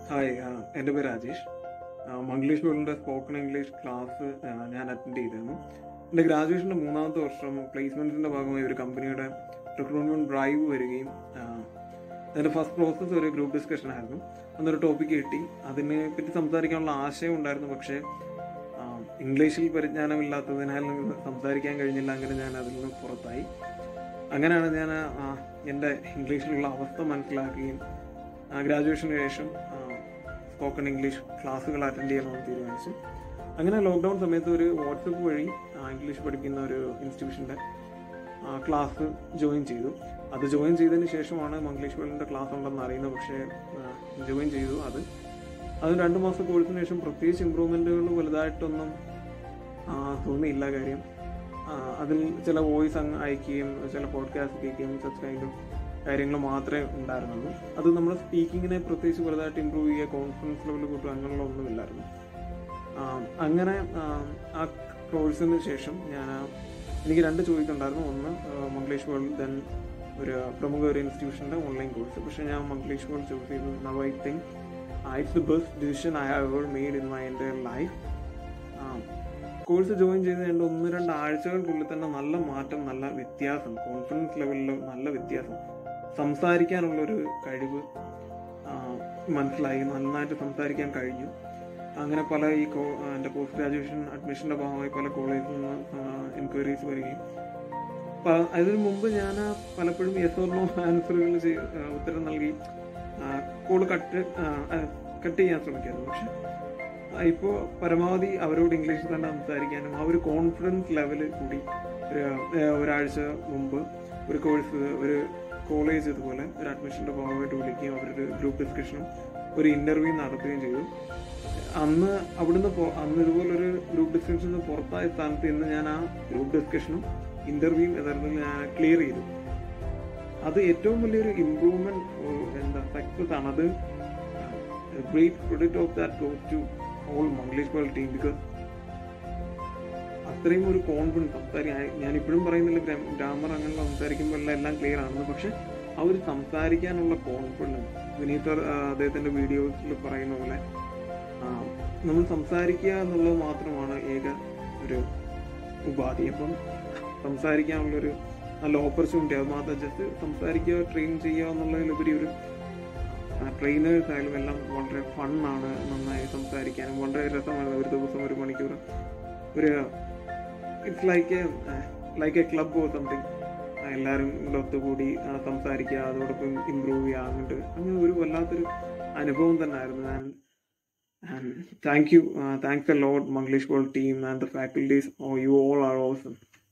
hi ആ, എൻ്റെ പേര് രാജേഷ് ആ, മംഗ്ലീഷ് വേൾഡിൻ്റെ സ്പോക്കൺ ഇംഗ്ലീഷ് ക്ലാസ് ആ, ഞാൻ അറ്റൻഡ് ചെയ്തിരുന്നു എൻ്റെ ഗ്രാജുവേഷൻ്റെ മൂന്നാമത്തെ വർഷം പ്ലേസ്മെൻറ്റിൻ്റെ ഭാഗമായി ഒരു കമ്പനിയുടെ റിക്രൂട്ട്മെൻറ്റ് ഡ്രൈവ് വരികയും ആ, അതിൻ്റെ ഫസ്റ്റ് പ്രോസസ്സ് ഒരു ഗ്രൂപ്പ് ഡിസ്കഷൻ ആയിരുന്നു അന്നൊരു ടോപ്പിക്ക് കിട്ടി അതിനെ പറ്റി സംസാരിക്കാനുള്ള ആശയം ഉണ്ടായിരുന്നു പക്ഷേ ആ, ഇംഗ്ലീഷിൽ പരിജ്ഞാനമില്ലാത്തതിനാൽ സംസാരിക്കാൻ കഴിഞ്ഞില്ല അങ്ങനെ ഞാൻ അതിൽ നിന്ന് പുറത്തായി അങ്ങനെയാണ് ഞാൻ ആ, എൻ്റെ ഇംഗ്ലീഷിലുള്ള അവസ്ഥ മനസ്സിലാക്കുകയും ഗ്രാജുവേഷന് ശേഷം സ്പോക്കൺ ഇംഗ്ലീഷ് ക്ലാസ്സുകൾ അറ്റൻഡ് ചെയ്യണമെന്ന് തീരുമാനിച്ചു അങ്ങനെ ലോക്ക്ഡൗൺ സമയത്ത് ഒരു വാട്സപ്പ് വഴി ആ, ഇംഗ്ലീഷ് പഠിക്കുന്ന ഒരു ഇൻസ്റ്റിറ്റ്യൂഷൻ്റെ ക്ലാസ് ജോയിൻ ചെയ്തു അത് ജോയിൻ ചെയ്തതിന് ശേഷമാണ് മംഗ്ലീഷ് വേൾഡിൻ്റെ ക്ലാസ് ഉണ്ടെന്ന് അറിയുന്നത് പക്ഷേ ജോയിൻ ചെയ്തു അത് അത് രണ്ട് മാസം കോഴ്സിന് ശേഷം പ്രത്യേകിച്ച് ഇമ്പ്രൂവ്മെൻറ്റുകൾ വലുതായിട്ടൊന്നും ആ, തോന്നിയില്ല കാര്യം ആ, അതിൽ ചില വോയിസ് അങ്ങ് അയക്കുകയും ചില പോഡ്കാസ്റ്റ് കേൾക്കുകയും സച്ച് കൈൻഡ് ഓഫ് കാര്യങ്ങൾ മാത്രമേ ഉണ്ടായിരുന്നുള്ളൂ അത് നമ്മുടെ സ്പീക്കിങ്ങിനെ പ്രത്യേകിച്ച് വലുതായിട്ട് ഇമ്പ്രൂവ് ചെയ്യുക കോൺഫിഡൻസ് ലെവൽ കൂട്ടുക അങ്ങനെയുള്ള ഒന്നുമില്ലായിരുന്നു ആ, അങ്ങനെ ആ, ആ കോഴ്സിന് ശേഷം ഞാൻ ആ, എനിക്ക് രണ്ട് ചോയ്സ് ഉണ്ടായിരുന്നു ഒന്ന് ആ, മംഗ്ലീഷ് വേൾഡ് ദെൻ ഒരു പ്രമുഖ ഒരു ഇൻസ്റ്റിറ്റ്യൂഷൻ്റെ ഓൺലൈൻ കോഴ്സ് പക്ഷേ ഞാൻ മംഗ്ലീഷ് വേൾഡ് ചൂസ് ചെയ്തു now I think it's the best decision I have ever made in my എൻ്റെ ലൈഫ് കോഴ്സ് ജോയിൻ ചെയ്ത് രണ്ട് ഒന്ന് രണ്ട് ആഴ്ചകൾക്കുള്ളിൽ തന്നെ നല്ല മാറ്റം നല്ല വ്യത്യാസം കോൺഫിഡൻസ് ലെവലിൽ നല്ല വ്യത്യാസം സംസാരിക്കാനുള്ളൊരു കഴിവ് ആ, മനസ്സിലായി നന്നായിട്ട് സംസാരിക്കാൻ കഴിഞ്ഞു അങ്ങനെ പല ഈ കോ എൻ്റെ പോസ്റ്റ് ഗ്രാജുവേഷൻ അഡ്മിഷൻ്റെ ഭാഗമായി പല കോളേജിൽ നിന്ന് എൻക്വയറീസ് വരികയും പ- അതിനു മുമ്പ് ഞാൻ പലപ്പോഴും യെസ് ഓർ നോ ആൻസറുകൾ ഉത്തരം നൽകി കോൾ കട്ട് കട്ട് ചെയ്യാൻ ശ്രമിക്കായിരുന്നു പക്ഷെ ഇപ്പോൾ പരമാവധി അവരോട് ഇംഗ്ലീഷിൽ തന്നെ സംസാരിക്കാനും ആ ഒരു കോൺഫിഡൻസ് ലെവൽ കൂടി ഒരു ആ, ഒരാഴ്ച മുമ്പ് ഒരു കോഴ്സ് ഒരു കോളേജ് ഇതുപോലെ ഒരു അഡ്മിഷൻ്റെ ഭാഗമായിട്ട് വിളിക്കുകയും അവരൊരു ഗ്രൂപ്പ് ഡിസ്കഷനും ഒരു ഇൻ്റർവ്യൂ നടത്തുകയും ചെയ്തു അന്ന് അവിടുന്ന് പോ- അന്ന് ഇതുപോലൊരു ഗ്രൂപ്പ് ഡിസ്കഷനിൽ നിന്ന് പുറത്തായ സ്ഥാനത്ത് ഇന്ന് ഞാൻ ആ ഗ്രൂപ്പ് ഡിസ്കഷനും ഇൻ്റർവ്യൂവും യഥാർത്ഥത്തിൽ ഞാൻ ക്ലിയർ ചെയ്തു അത് ഏറ്റവും വലിയൊരു ഇമ്പ്രൂവ്മെന്റ് എന്താ സക്സസ് ആണ് അത് great credit of that goes to all Manglish world team because അത്രയും ഒരു കോൺഫിഡൻസ് സംസാരിക്കാൻ ഞാൻ ഇപ്പോഴും പറയുന്നില്ല ഗ്രാമർ അങ്ങനെയുള്ള സംസാരിക്കുമ്പോൾ എല്ലാം എല്ലാം ക്ലിയർ ആണെന്ന് പക്ഷെ ആ ഒരു സംസാരിക്കാനുള്ള കോൺഫിഡൻസ് വിനീത് sir, ആ, അദ്ദേഹത്തിന്റെ വീഡിയോസിൽ പറയുന്ന പോലെ ആ, നമ്മൾ സംസാരിക്കുക എന്നുള്ളത് മാത്രമാണ് ഏക ഒരു ഉപാധി അപ്പം സംസാരിക്കാനുള്ളൊരു നല്ല ഓപ്പർച്യൂണിറ്റി അത് മാത്രം ജസ്റ്റ് സംസാരിക്കുക ട്രെയിൻ ചെയ്യുക എന്നുള്ളതിലുപരി ഒരു ട്രെയിനേഴ്സ് ആയാലും എല്ലാം വളരെ ഫണ്ണാണ് നന്നായി സംസാരിക്കാനും വളരെ രസമാണ് ഒരു ദിവസം ഒരു മണിക്കൂർ ഒരു it's like like a club or something എല്ലാവരും കൂടെ ഒത്തുകൂടി ആ, സംസാരിക്കുക അതോടൊപ്പം ഇമ്പ്രൂവ് ചെയ്യുക അങ്ങോട്ട് അങ്ങനെ ഒരു വല്ലാത്തൊരു അനുഭവം തന്നെ ആയിരുന്നു ഞാൻ and thank you thanks a load Manglish world team and the faculties oh you all are awesome